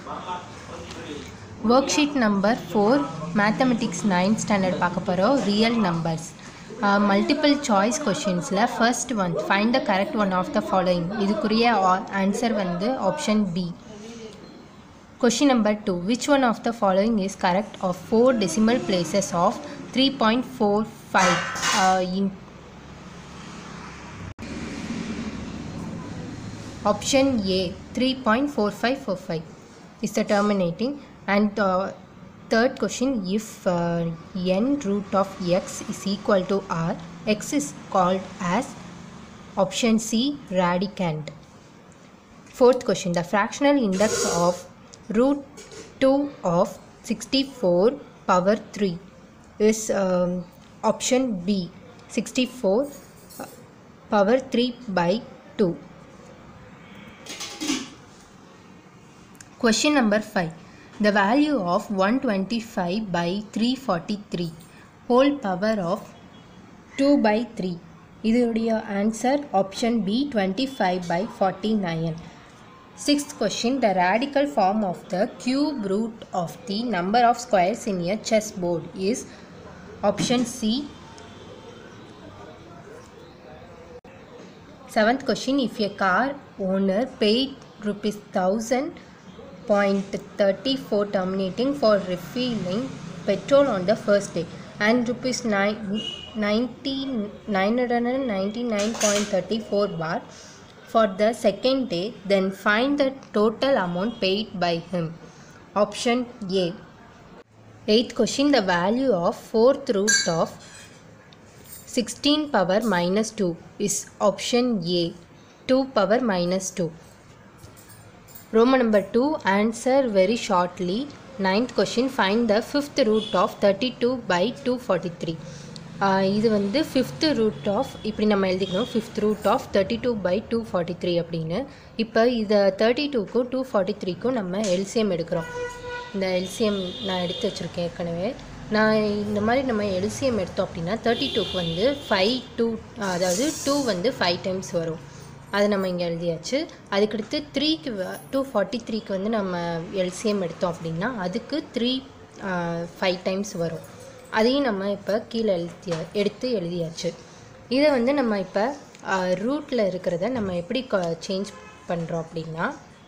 Work number four mathematics ninth standard பார்க்க போகிறோம் real numbers multiple choice கொஷின்ஸில் first one find the correct one of the following இதுக்குரிய answer வந்து option B question number two which one of the following is correct of four decimal places of three point four five in Option A 3.4545 is the terminating and uh, third question if uh, n root of x is equal to r x is called as option C radicand. Fourth question the fractional index of root 2 of 64 power 3 is um, option B 64 uh, power 3 by 2. Question number 5. The value of 125 by 343 whole power of 2 by 3. இதோடைய answer option B twenty five by forty nine sixth question the radical form of the cube root of the number of squares in a chess board is option C seventh question if a car owner paid rupees 1000.34 terminating for refilling petrol on the first day and rupees 999.34 bar for the second day then find the total amount paid by him option a eighth question the value of fourth root of 16 power minus 2 is option a 2 power minus 2 Roman number 2 answer very shortly. Ninth question find the fifth root of 32 by 243. ஆஹ் இது வந்து fifth root of இப்படி நம்ம எழுதிக்கணும் fifth root of thirty two by two forty three அப்படின்னு இப்போ இதை thirty டூக்கும் டூ ஃபார்ட்டி த்ரீக்கும் நம்ம எல்சிஎம் எடுக்கிறோம் இந்த எல்சிஎம் நான் எடுத்து வச்சுருக்கேன் ஏற்கனவே நான் இந்த மாதிரி நம்ம எல்சிஎம் எடுத்தோம் அப்படின்னா தேர்ட்டி டூக்கு வந்து ஃபைவ் டூ அதாவது டூ வந்து ஃபைவ் டைம்ஸ் வரும் அது நம்ம இங்கே எழுதியாச்சு அதுக்கடுத்து த்ரீக்கு டூ ஃபார்ட்டி த்ரீக்கு வந்து நம்ம எல்சிஎம் எடுத்தோம் அப்படின்னா அதுக்கு த்ரீ ஃபைவ் டைம்ஸ் வரும் அதையும் நம்ம இப்போ கீழே எழுதிய எடுத்து எழுதியாச்சு இதை வந்து நம்ம இப்போ ரூட்டில் இருக்கிறத நம்ம எப்படி சேஞ்ச் பண்ணுறோம் அப்படின்னா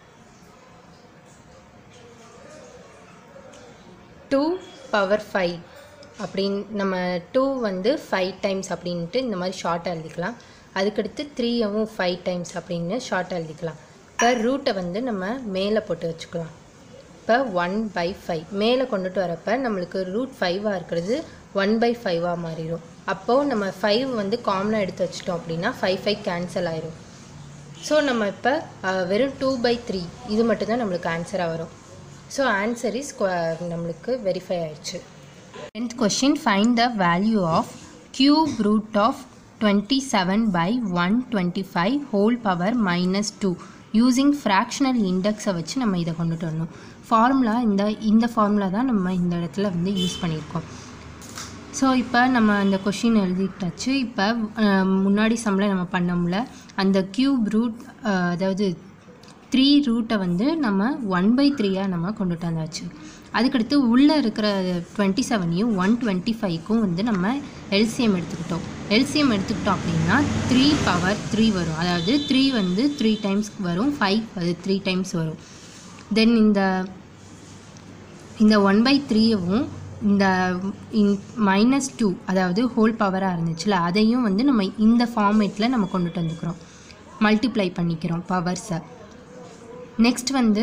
டூ பவர் ஃபைவ் அப்படின் நம்ம டூ வந்து ஃபைவ் டைம்ஸ் அப்படின்ட்டு இந்த மாதிரி ஷார்ட்டாக எழுதிக்கலாம் அதுக்கடுத்து த்ரீயவும் ஃபைவ் டைம்ஸ் அப்படின்னு ஷார்ட்டாக எழுதிக்கலாம் இப்போ ரூட்டை வந்து நம்ம மேலே போட்டு வச்சுக்கலாம் இப்போ ஒன் பை ஃபைவ் மேலே கொண்டுட்டு வரப்போ நம்மளுக்கு ரூட் ஃபைவாக இருக்கிறது ஒன் பை ஃபைவாக மாறிடும் அப்போது நம்ம ஃபைவ் வந்து காமனாக எடுத்து வச்சிட்டோம் அப்படின்னா ஃபைவ் ஃபைவ் கேன்சல் ஆயிரும் ஸோ நம்ம இப்போ வெறும் டூ பை த்ரீ இது மட்டும்தான் நம்மளுக்கு ஆன்சராக வரும் ஸோ ஆன்சர் இஸ் நம்மளுக்கு வெரிஃபை ஆயிடுச்சு tenth question find the value of cube root of twenty seven by one twenty five whole power minus two using fractional இண்டெக்ஸை வச்சு நம்ம இதை கொண்டுட்டு வரணும் ஃபார்முலா இந்த இந்த ஃபார்முலா தான் நம்ம இந்த இடத்துல வந்து யூஸ் பண்ணியிருக்கோம் ஸோ இப்போ நம்ம அந்த கொஷின் எழுதிட்டாச்சு இப்போ முன்னாடி சம்மில் நம்ம பண்ணோம்ல அந்த கியூப் ரூட் அதாவது த்ரீ ரூட்டை வந்து நம்ம ஒன் பை த்ரீயாக நம்ம கொண்டுட்டு வந்தாச்சு அதுக்கடுத்து உள்ளே இருக்கிற டுவெண்ட்டி செவனையும் ஒன் டுவெண்ட்டி ஃபைவ்க்கும் வந்து நம்ம எல்சிஎம் எடுத்துக்கிட்டோம் எல்சிஎம் எடுத்துக்கிட்டோம் அப்படின்னா த்ரீ பவர் த்ரீ வரும் அதாவது த்ரீ வந்து த்ரீ டைம்ஸ் வரும் ஃபைவ் அது த்ரீ டைம்ஸ் வரும் தென் இந்த இந்த ஒன் பை த்ரீயவும் இந்த மைனஸ் டூ அதாவது ஹோல் பவராக இருந்துச்சுல அதையும் வந்து நம்ம இந்த ஃபார்மேட்டில் நம்ம கொண்டுட்டு வந்துக்கிறோம் மல்டிப்ளை பண்ணிக்கிறோம் பவர்ஸை நெக்ஸ்ட் வந்து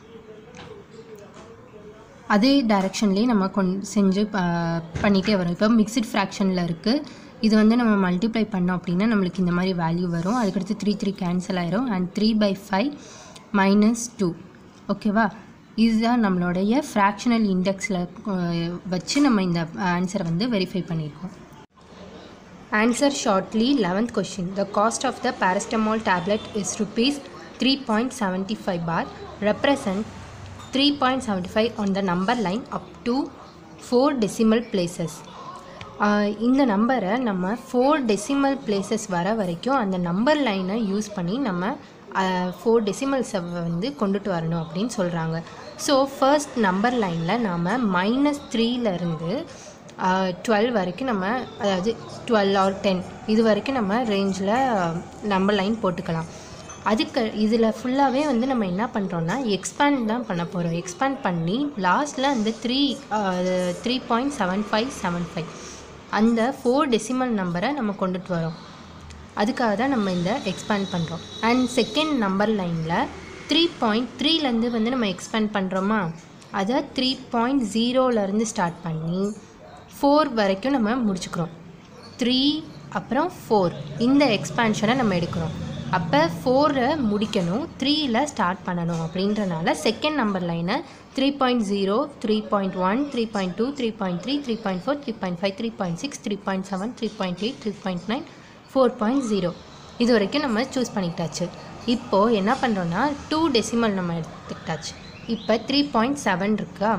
அதே டைரெக்ஷன்லேயே நம்ம கொண் செஞ்சு பண்ணிகிட்டே வரோம் இப்போ மிக்சட் ஃப்ராக்ஷனில் இருக்குது இது வந்து நம்ம மல்டிப்ளை பண்ணோம் அப்படின்னா நம்மளுக்கு இந்த மாதிரி வேல்யூ வரும் அதுக்கடுத்து த்ரீ த்ரீ கேன்சல் ஆயிரும் and three by five minus two ஓகேவா இதுதான் நம்மளுடைய ஃப்ராக்ஷனல் இண்டெக்ஸில் வச்சு நம்ம இந்த ஆன்சரை வந்து வெரிஃபை பண்ணியிருக்கோம் answer shortly eleventh question the cost of the paracetamol tablet is rupees three point seventy five bar represent three point seventy five on the number line up to four decimal places இந்த நம்பரை நம்ம four decimal places வர வரைக்கும் அந்த number லைனை use பண்ணி நம்ம four டெசிமல்ஸை வந்து கொண்டுட்டு வரணும் அப்படின்னு சொல்கிறாங்க ஸோ ஃபர்ஸ்ட் நம்பர் லைனில் நாம் மைனஸ் த்ரீலேருந்து டுவெல் வரைக்கும் நம்ம அதாவது டுவெல் ஆர் டென் இது வரைக்கும் நம்ம ரேஞ்சில் நம்பர் லைன் போட்டுக்கலாம் அதுக்கு இதில் ஃபுல்லாகவே வந்து நம்ம என்ன பண்ணுறோன்னா எக்ஸ்பேண்ட் தான் பண்ண போகிறோம் எக்ஸ்பேண்ட் பண்ணி லாஸ்ட்டில் அந்த three three point seven five seven five அந்த ஃபோர் டெசிமல் நம்பரை நம்ம கொண்டுட்டு வரோம் அதுக்காக தான் நம்ம இந்த எக்ஸ்பேண்ட் பண்ணுறோம் அண்ட் செகண்ட் நம்பர் லைனில் த்ரீ பாயிண்ட் த்ரீலேருந்து வந்து நம்ம எக்ஸ்பேண்ட் பண்ணுறோமா அதை த்ரீ பாயிண்ட் ஜீரோலேருந்து ஸ்டார்ட் பண்ணி ஃபோர் வரைக்கும் நம்ம முடிச்சுக்கிறோம் த்ரீ அப்புறம் ஃபோர் இந்த எக்ஸ்பேன்ஷனை நம்ம எடுக்கிறோம் அப்போ ஃபோரை முடிக்கணும் த்ரீயில் ஸ்டார்ட் பண்ணணும் அப்படின்றனால செகண்ட் நம்பர் லைனை three point zero three point one three point two three point three three point four three point five three point six three point seven three point eight three point nine four point zero இது வரைக்கும் நம்ம choose பண்ணிக்கிட்டாச்சு இப்போது என்ன பண்ணுறோன்னா two decimal நம்ம எடுத்துக்கிட்டாச்சு இப்போ three point seven இருக்கா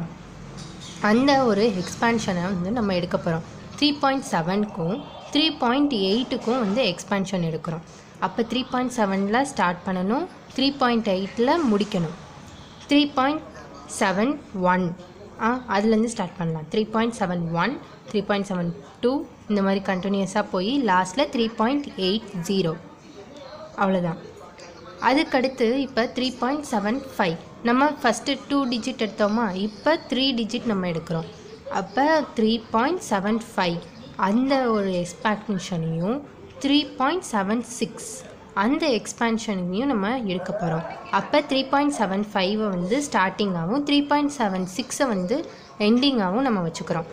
அந்த ஒரு எக்ஸ்பான்ஷனை வந்து நம்ம எடுக்க போகிறோம் த்ரீ பாயிண்ட் செவனுக்கும் த்ரீ பாயிண்ட் எயிட்டுக்கும் வந்து எக்ஸ்பான்ஷன் எடுக்கிறோம் அப்போ த்ரீ பாயிண்ட் செவனில் ஸ்டார்ட் பண்ணணும் த்ரீ பாயிண்ட் எயிட்டில் முடிக்கணும் த்ரீ பாயிண்ட் செவன் ஒன் ஆ அதுலேருந்து ஸ்டார்ட் பண்ணலாம் three point seven one three point seven two இந்த மாதிரி கண்டினியூஸாக போய் லாஸ்ட்டில் த்ரீ பாயிண்ட் எயிட் ஜீரோ அவ்வளோதான் அதுக்கடுத்து இப்போ த்ரீ பாயிண்ட் செவன் ஃபைவ் நம்ம ஃபஸ்ட்டு டூ டிஜிட் எடுத்தோமா இப்போ த்ரீ டிஜிட் நம்ம எடுக்கிறோம் அப்போ த்ரீ பாயிண்ட் செவன் ஃபைவ் அந்த ஒரு எக்ஸ்பான்ஷனையும் த்ரீ பாயிண்ட் செவன் சிக்ஸ் அந்த எக்ஸ்பான்ஷனையும் நம்ம எடுக்க போகிறோம் அப்போ த்ரீ பாயிண்ட் செவன் ஃபைவை வந்து ஸ்டார்டிங்காகவும் த்ரீ பாயிண்ட் செவன் சிக்ஸை வந்து எண்டிங்காகவும் நம்ம வச்சுக்கிறோம்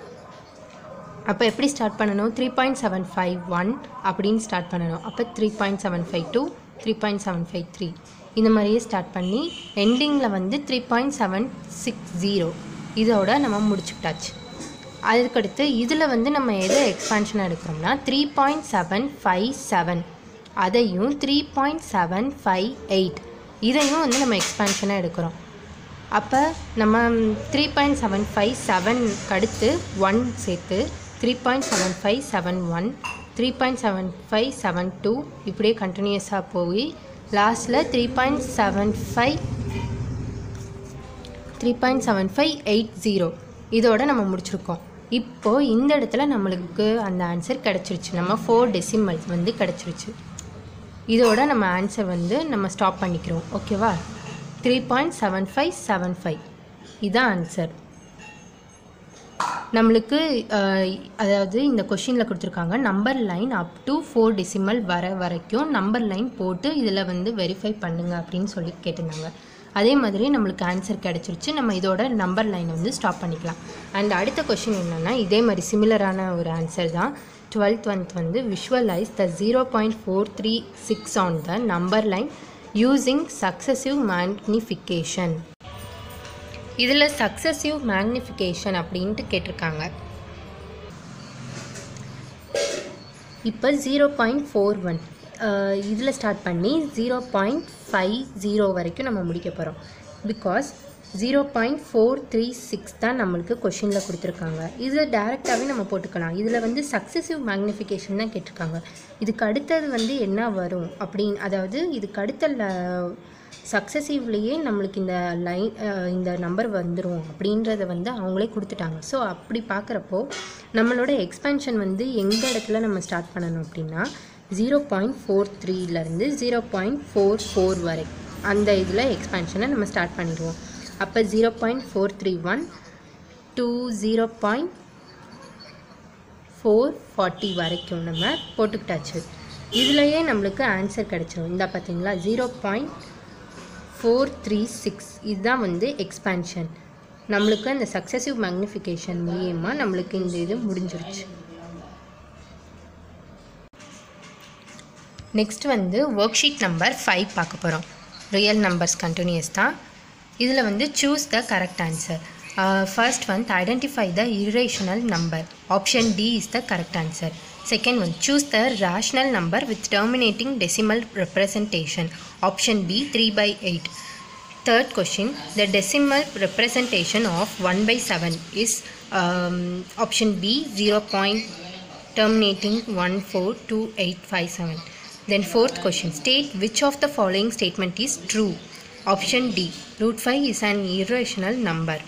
அப்போ எப்படி ஸ்டார்ட் பண்ணணும் three point seven five one அப்படின்னு ஸ்டார்ட் பண்ணணும் அப்போ three point seven five two three point seven five three இந்த மாதிரியே ஸ்டார்ட் பண்ணி எண்டிங்கில் வந்து three point seven six zero இதோட நம்ம முடிச்சுக்கிட்டாச்சு அதுக்கடுத்து இதில் வந்து நம்ம எதை எக்ஸ்பான்ஷன் எடுக்கிறோம்னா three point seven five seven அதையும் three point seven five eight இதையும் வந்து நம்ம எக்ஸ்பான்ஷனாக எடுக்கிறோம் அப்போ நம்ம த்ரீ பாயிண்ட் செவன் ஃபைவ் செவனுக்கு அடுத்து ஒன் சேர்த்து three point seven five seven one three point seven five seven two இப்படியே கண்டினியூஸாக போய் லாஸ்ட்டில் three point seven five three point seven five eight zero இதோட நம்ம முடிச்சிருக்கோம் இப்போது இந்த இடத்துல நம்மளுக்கு அந்த ஆன்சர் கிடச்சிருச்சு நம்ம ஃபோர் டெசிமல்ஸ் வந்து கிடச்சிருச்சு இதோட நம்ம ஆன்சர் வந்து நம்ம ஸ்டாப் பண்ணிக்கிறோம் ஓகேவா three point seven five seven five இதுதான் ஆன்சர் நம்மளுக்கு அஹ், அதாவது இந்த கொஷினில் கொடுத்துருக்காங்க number line up to four decimal வர வரைக்கும் நம்பர் லைன் போட்டு இதில் வந்து வெரிஃபை பண்ணுங்க அப்படின்னு சொல்லி கேட்டிருந்தாங்க அதே மாதிரி நம்மளுக்கு ஆன்சர் கிடச்சிருச்சு நம்ம இதோட நம்பர் லைன் வந்து ஸ்டாப் பண்ணிக்கலாம் அண்ட் அடுத்த கொஷின் என்னென்னா இதே மாதிரி சிமிலரான ஒரு ஆன்சர் தான் டுவெல்த் ஒன்த் வந்து visualise the zero point four three six on the number line using successive magnification இதில் சக்ஸசிவ் மேக்னிஃபிகேஷன் அப்படின்ட்டு கேட்டிருக்காங்க இப்போ ஜீரோ பாயிண்ட் ஃபோர் ஒன் இதில் ஸ்டார்ட் பண்ணி ஜீரோ பாயிண்ட் ஃபைவ் ஜீரோ வரைக்கும் நம்ம முடிக்க போகிறோம் because zero point four three six தான் நம்மளுக்கு கொஷினில் கொடுத்துருக்காங்க இதில் டேரெக்டாகவே நம்ம போட்டுக்கலாம் இதில் வந்து சக்ஸசிவ் மேக்னிஃபிகேஷன் தான் கேட்டிருக்காங்க இதுக்கு அடுத்தது வந்து என்ன வரும் அப்படின்னு அதாவது இதுக்கு அடுத்த சக்ஸசிவ்லேயே நம்மளுக்கு இந்த லைன் இந்த நம்பர் வந்துடும் அப்படின்றத வந்து அவங்களே கொடுத்துட்டாங்க ஸோ அப்படி பார்க்குறப்போ நம்மளோட எக்ஸ்பென்ஷன் வந்து எந்த இடத்துல நம்ம ஸ்டார்ட் பண்ணணும் அப்படின்னா ஜீரோ பாயிண்ட் ஃபோர் த்ரீலேருந்து ஜீரோ பாயிண்ட் ஃபோர் ஃபோர் வரை அந்த இதில் எக்ஸ்பென்ஷனை நம்ம ஸ்டார்ட் பண்ணிடுவோம் அப்போ zero point four three one two zero point four forty வரைக்கும் நம்ம போட்டுக்கிட்டாச்சு இதுலையே நம்மளுக்கு ஆன்சர் கிடச்சிரும் இந்த பார்த்தீங்களா zero point four three six இதுதான் வந்து எக்ஸ்பேன்ஷன் நம்மளுக்கு அந்த சக்ஸசிவ் மேக்னிஃபிகேஷன் மூலியமாக நம்மளுக்கு இந்த இது முடிஞ்சிருச்சு நெக்ஸ்ட் வந்து ஒர்க் ஷீட் நம்பர் ஃபைவ் பார்க்க போகிறோம் ரியல் நம்பர்ஸ் கண்டினியூஸ் தான் இதில் வந்து choose the correct answer first வந்து identify the irrational number option D is the correct answer second one choose the rational number with terminating decimal representation option B three by eight Third question, the decimal representation of 1 by 7 is um, option B 0 point terminating 142857. Then fourth question, state which of the following statement is true. Option D, root 5 is an irrational number.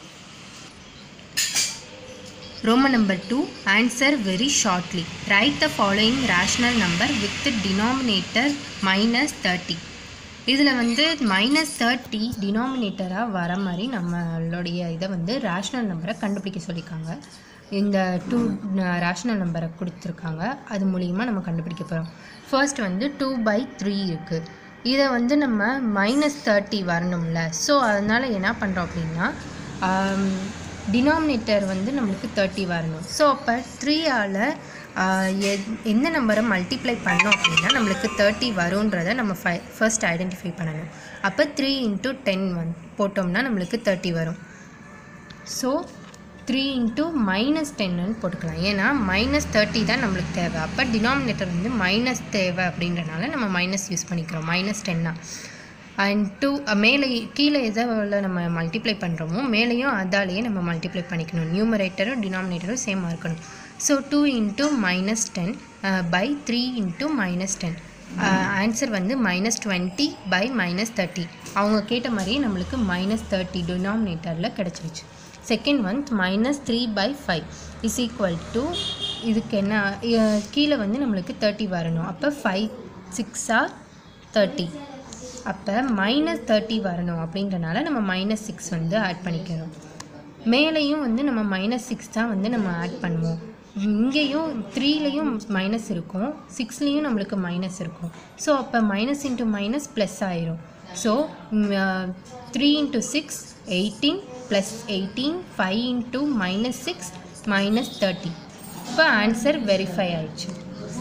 Roman number 2, answer very shortly. Write the following rational number with the denominator minus 30. இதில் வந்து minus thirty டினாமினேட்டராக வர மாதிரி நம்மளுடைய இதை வந்து rational நம்பரை கண்டுபிடிக்க சொல்லியிருக்காங்க இந்த டூ ரேஷ்னல் நம்பரை கொடுத்துருக்காங்க அது மூலியமாக நம்ம கண்டுபிடிக்க போகிறோம் ஃபர்ஸ்ட் வந்து டூ பை த்ரீ இருக்குது இதை வந்து நம்ம மைனஸ் தேர்ட்டி வரணும்ல ஸோ அதனால் என்ன பண்ணுறோம் அப்படின்னா டினாமினேட்டர் வந்து நம்மளுக்கு தேர்ட்டி வரணும் ஸோ அப்போ த்ரீயால் எந்த நம்பரை மல்டிப்ளை பண்ணோம் அப்படின்னா நம்மளுக்கு தேர்ட்டி வரும்ன்றதை நம்ம ஃபை ஃபர்ஸ்ட் ஐடென்டிஃபை பண்ணணும் அப்போ த்ரீ இன்ட்டு டென் வந் போட்டோம்னா நம்மளுக்கு தேர்ட்டி வரும் ஸோ த்ரீ இன்ட்டு மைனஸ் டென்னு போட்டுக்கலாம் ஏன்னா மைனஸ் தேர்ட்டி தான் நம்மளுக்கு தேவை அப்போ டினாமினேட்டர் வந்து மைனஸ் தேவை அப்படின்றனால நம்ம மைனஸ் யூஸ் பண்ணிக்கிறோம் மைனஸ் டென்னா அண்ட் டூ மேலே கீழே எதில் நம்ம மல்டிப்ளை பண்ணுறோமோ மேலேயும் அதாலேயே நம்ம மல்டிப்ளை பண்ணிக்கணும் நியூமரேட்டரும் டினாமினேட்டரும் சேமாக இருக்கணும் so two into minus ten by three into minus ten answer வந்து minus twenty by minus thirty அவங்க கேட்ட மாதிரியே நம்மளுக்கு மைனஸ் தேர்ட்டி டினாமினேட்டரில் கிடச்சிருச்சு second one minus three by five is equal to இதுக்கு என்ன அஹ் கீழே வந்து நம்மளுக்கு தேர்ட்டி வரணும் அப்போ ஃபைவ் சிக்ஸா தேர்ட்டி அப்போ மைனஸ் தேர்ட்டி வரணும் அப்படின்றனால நம்ம மைனஸ் சிக்ஸ் வந்து ஆட் பண்ணிக்கிறோம் மேலேயும் வந்து நம்ம மைனஸ் சிக்ஸ் தான் வந்து நம்ம ஆட் பண்ணுவோம் இங்கேயும் த்ரீலேயும் மைனஸ் இருக்கும் சிக்ஸ்லேயும் நம்மளுக்கு மைனஸ் இருக்கும் ஸோ அப்போ மைனஸ் இன்ட்டு மைனஸ் ப்ளஸ் ஆயிரும் so three into six eighteen plus eighteen five into minus six minus thirty இப்போ ஆன்சர் வெரிஃபை ஆயிடுச்சு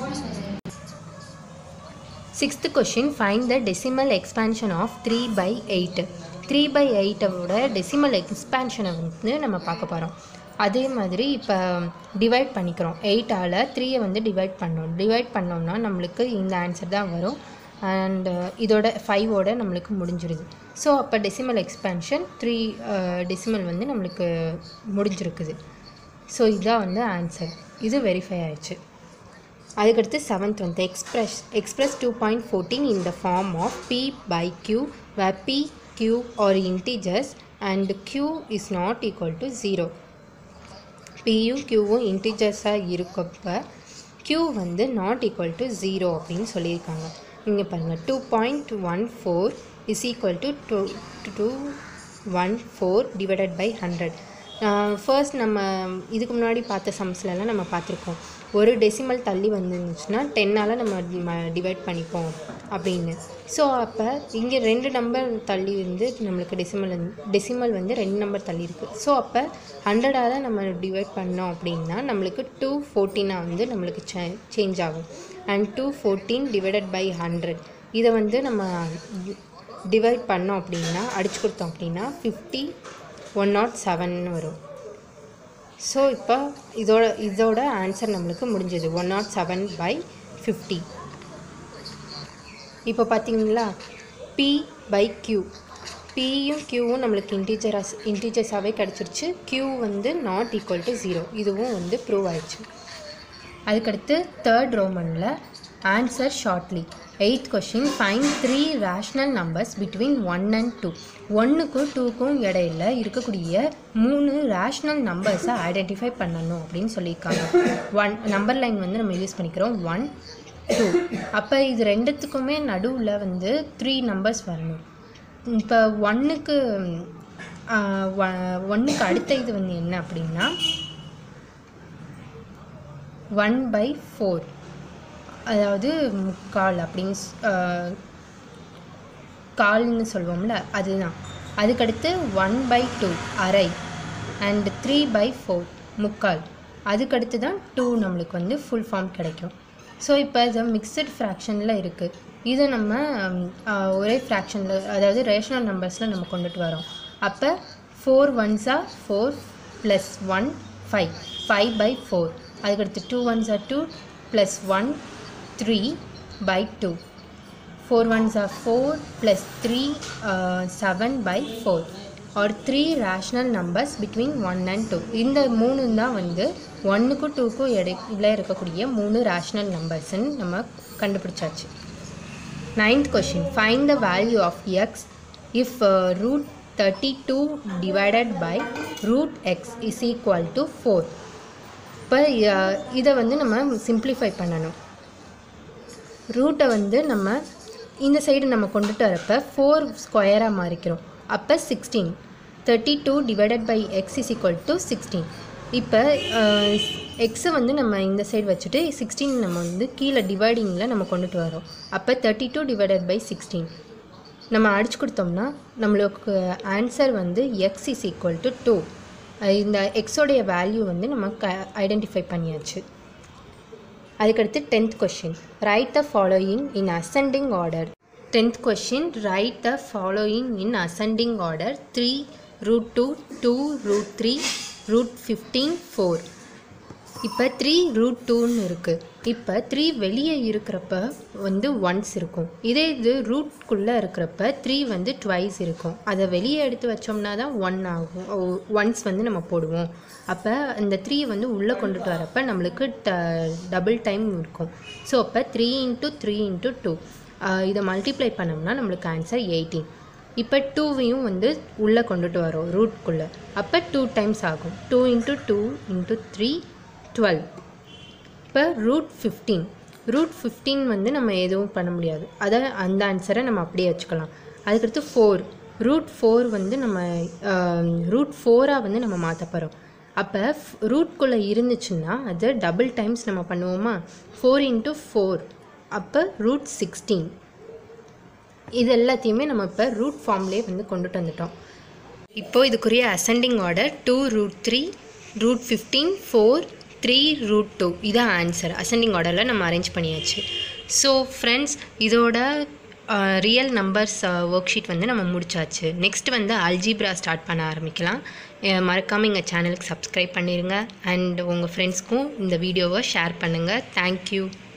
sixth question find the decimal expansion of three by eight three by எயிட்டோட decimal எக்ஸ்பேன்ஷனை வந்து நம்ம பார்க்க போகிறோம் அதே மாதிரி இப்போ டிவைட் பண்ணிக்கிறோம் எயிட்டால் த்ரீயை வந்து டிவைட் பண்ணோம் டிவைட் பண்ணோம்னா நம்மளுக்கு இந்த ஆன்சர் தான் வரும் அண்டு இதோட ஃபைவோட நம்மளுக்கு முடிஞ்சிருது ஸோ அப்போ டெசிமல் எக்ஸ்பேன்ஷன் த்ரீ டெசிமல் வந்து நம்மளுக்கு முடிஞ்சிருக்குது ஸோ இதுதான் வந்து ஆன்சர் இது வெரிஃபை ஆயிடுச்சு அதுக்கடுத்து செவன்த் வந்து express express two point fourteen in the form of P by Q where p q are integers and q is not equal to 0 பியும் கியூவும் இன்டிஜர்ஸாக இருக்கப்ப q வந்து நாட் ஈக்குவல் டு ஜீரோ அப்படின்னு சொல்லியிருக்காங்க இங்கே பாருங்கள் two point one four is equal to two two one four divided by hundred first நம்ம இதுக்கு முன்னாடி பார்த்த சம்ஸ்லலாம் நம்ம பார்த்துருக்கோம் ஒரு டெசிமல் தள்ளி வந்துருந்துச்சுன்னா டென்னால் நம்ம டிவைட் பண்ணிப்போம் அப்படின்னு ஸோ அப்போ இங்கே ரெண்டு நம்பர் தள்ளி வந்து நம்மளுக்கு டெசிமல் டெசிமல் வந்து ரெண்டு நம்பர் தள்ளி இருக்குது ஸோ அப்போ ஹண்ட்ரடால் நம்ம டிவைட் பண்ணோம் அப்படின்னா நம்மளுக்கு டூ ஃபோர்டீனாக வந்து நம்மளுக்கு சே சேஞ்ச் ஆகும் and two fourteen divided by hundred இதை வந்து நம்ம டிவைட் பண்ணோம் அப்படின்னா அடிச்சு கொடுத்தோம் அப்படின்னா ஃபிஃப்டி ஒன் நாட் செவன் வரும் ஸோ இப்போ இதோட இதோட ஆன்சர் நம்மளுக்கு முடிஞ்சது one not seven by fifty இப்போ பார்த்தீங்களா பி பை கியூ பியும் கியூவும் நம்மளுக்கு இன்டீஜராஸ் இன்டீஜர்ஸாகவே கிடச்சிருச்சு கியூ வந்து நாட் ஈக்குவல் டு ஜீரோ இதுவும் வந்து ப்ரூவ் ஆயிடுச்சு அதுக்கடுத்து தேர்ட் ரோமனில் answer shortly eighth question find three rational numbers between one and two ஒன்றுக்கும் டூக்கும் இடையில இருக்கக்கூடிய மூணு ரேஷ்னல் நம்பர்ஸை ஐடென்டிஃபை பண்ணணும் அப்படின்னு சொல்லியிருக்காங்க ஒன் நம்பர் லைன் வந்து நம்ம யூஸ் பண்ணிக்கிறோம் ஒன் டூ அப்போ இது ரெண்டுத்துக்குமே நடுவில் வந்து த்ரீ நம்பர்ஸ் வரணும் இப்போ ஒன்றுக்கு ஒன்றுக்கு அடுத்த இது வந்து என்ன அப்படின்னா ஒன் பை ஃபோர் அதாவது முக்கால் அப்படின்னு ஸ்- ஆஹ் கால்னு சொல்லுவோம்ல அதுதான் அதுக்கடுத்து ஒன் பை டூ அரை அண்ட் த்ரீ பை ஃபோர் முக்கால் அதுக்கடுத்து தான் டூ நம்மளுக்கு வந்து ஃபுல் ஃபார்ம் கிடைக்கும் ஸோ இப்போ இது மிக்சட் ஃப்ராக்ஷனில் இருக்குது இதை நம்ம ம், ஆஹ், ஒரே ஃப்ராக்ஷனில் அதாவது ரேஷனல் நம்பர்ஸில் நம்ம கொண்டுட்டு வரோம் அப்போ ஃபோர் ஒன்ஸா four plus one five five by four அதுக்கடுத்து டூ ஒன்ஸா two plus one three by two four ones are four plus three seven by four are three rational numbers between one and two இந்த மூணு தான் வந்து ஒன்றுக்கும் டூக்கும் இடையில இருக்கக்கூடிய மூணு ரேஷ்னல் நம்பர்ஸ்ன்னு நம்ம கண்டுபிடிச்சாச்சு ninth question find the value of x if root thirty two divided by root x is equal to four இப்போ இதை வந்து நம்ம சிம்பிளிஃபை பண்ணணும் ரூட்டை வந்து நம்ம இந்த சைடு நம்ம கொண்டுட்டு வரப்போ ஃபோர் ஸ்கொயராக மாறிக்கிறோம் அப்போ sixteen thirty two divided by x is equal to sixteen இப்போ எக்ஸை வந்து நம்ம இந்த சைடு வச்சுட்டு சிக்ஸ்டீன் நம்ம வந்து கீழே டிவைடிங்கில் நம்ம கொண்டுட்டு வரோம் அப்போ thirty two divided by sixteen நம்ம அடிச்சு கொடுத்தோம்னா நம்மளுக்கு ஆன்சர் வந்து x is equal to two இந்த எக்ஸோடைய வேல்யூ வந்து நம்ம க ஐடென்டிஃபை பண்ணியாச்சு அதுக்கடுத்து tenth question write the following in ascending order tenth question write the following in ascending order three root two two root three root fifteen four இப்போ three root டூன்னு இருக்குது இப்போ த்ரீ வெளியே இருக்கிறப்ப வந்து ஒன்ஸ் இருக்கும் இதே இது ரூட்குள்ளே இருக்கிறப்ப த்ரீ வந்து ட்வைஸ் இருக்கும் அதை வெளியே எடுத்து வச்சோம்னா தான் ஒன் ஆகும் ஒன்ஸ் வந்து நம்ம போடுவோம் அப்போ இந்த த்ரீ வந்து உள்ளே கொண்டுட்டு வரப்போ நம்மளுக்கு ட டபுள் டைம் இருக்கும் ஸோ அப்போ three into three into two இதை மல்டிப்ளை பண்ணோம்னா நம்மளுக்கு ஆன்சர் எயிட்டீன் இப்போ டூவையும் வந்து உள்ளே கொண்டுட்டு வரோம் ரூட்குள்ளே அப்போ டூ டைம்ஸ் ஆகும் two into two into three twelve இப்போ ரூட் ஃபிஃப்டீன் ரூட் ஃபிஃப்டீன் வந்து நம்ம எதுவும் பண்ண முடியாது அதை அந்த ஆன்சரை நம்ம அப்படியே வச்சுக்கலாம் அதுக்கடுத்து ஃபோர் ரூட் ஃபோர் வந்து நம்ம ரூட் ஃபோராக வந்து நம்ம மாற்ற போகிறோம் அப்போ ரூட்குள்ளே இருந்துச்சுன்னா அது டபுள் டைம்ஸ் நம்ம பண்ணுவோமா ஃபோர் இன்ட்டு ஃபோர் அப்போ ரூட் சிக்ஸ்டீன் இது எல்லாத்தையுமே நம்ம இப்போ ரூட் ஃபார்ம்லேயே வந்து கொண்டுட்டு வந்துட்டோம் இப்போது இதுக்குரிய ascending order two root three root fifteen four three root two இதான் ஆன்சர் அசெண்டிங் ஆர்டரில் நம்ம அரேஞ்ச் பண்ணியாச்சு ஸோ ஃப்ரெண்ட்ஸ் இதோட ரியல் நம்பர்ஸ் ஒர்க் ஷீட் வந்து நம்ம முடிச்சாச்சு நெக்ஸ்ட் வந்து அல்ஜிப்ரா ஸ்டார்ட் பண்ண ஆரம்பிக்கலாம் மறக்காமல் எங்கள் சேனலுக்கு சப்ஸ்கிரைப் பண்ணிடுங்க அண்ட் உங்கள் ஃப்ரெண்ட்ஸ்க்கும் இந்த வீடியோவை ஷேர் பண்ணுங்கள் தேங்க்யூ